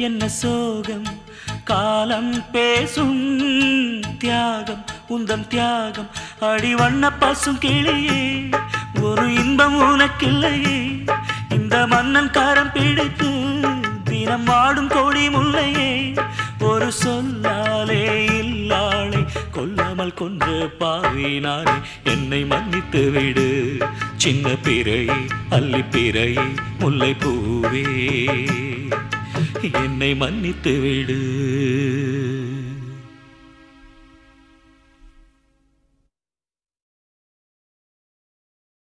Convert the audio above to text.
என்ன சோகம் காலம் பேசும் தியாகம் உந்தன் தியாகம் அடி வண்ண பசும் கிளியே ஒரு இன்பம் உனக்கில்லையே இந்த மன்னன் காரம் பிடித்து தினம் வாடும் கோடி முல்லையே ஒரு சொல்லாலே இல்லாளை கொல்லாமல் கொன்று பாவினாரே என்னை மன்னித்து விடு சின்ன பிறை அல்லி பிறை முல்லை பூவே என்னை மன்னித்து விடு